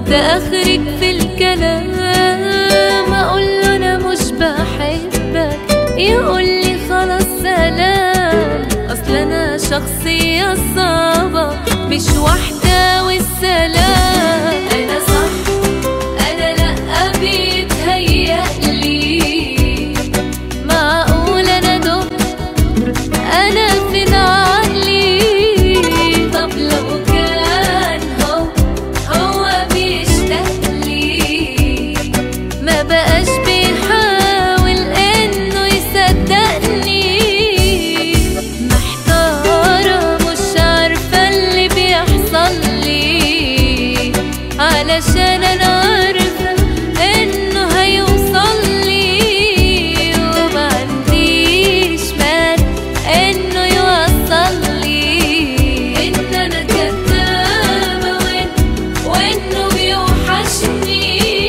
ده اخرك في الكلام اقول له انا مش بحبك يقول لي خلاص سلام اصل انا شخصية صعبة مش واحدة والسلام انا صح انا لا بيتهيألي معقول انا دم انا فين عقلي طب لو كان هو هو بيشتاق لي ما بقاش بيحاول انه يصدقني محتارة مش عارفة اللي بيحصل لي علشان انا عارفة انه هيوصل لي وما عنديش مانع انه يوصل لي ان انا كدابة وإن- وانه بيوحشني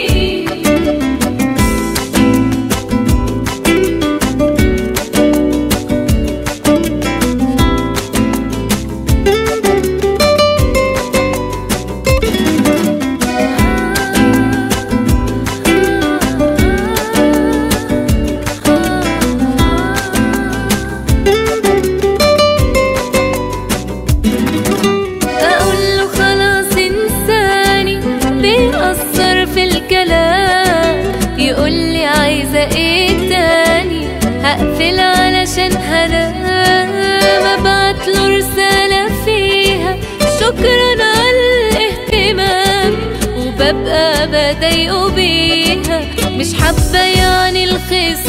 اقول له خلاص انساني بيأثر في الكلام يقول لي عايزة ايه تاني هقفل علشان هنام ابعت له رسالة فيها شكرا على الاهتمام وببقى بضايقه بيها مش حابة يعني الخصام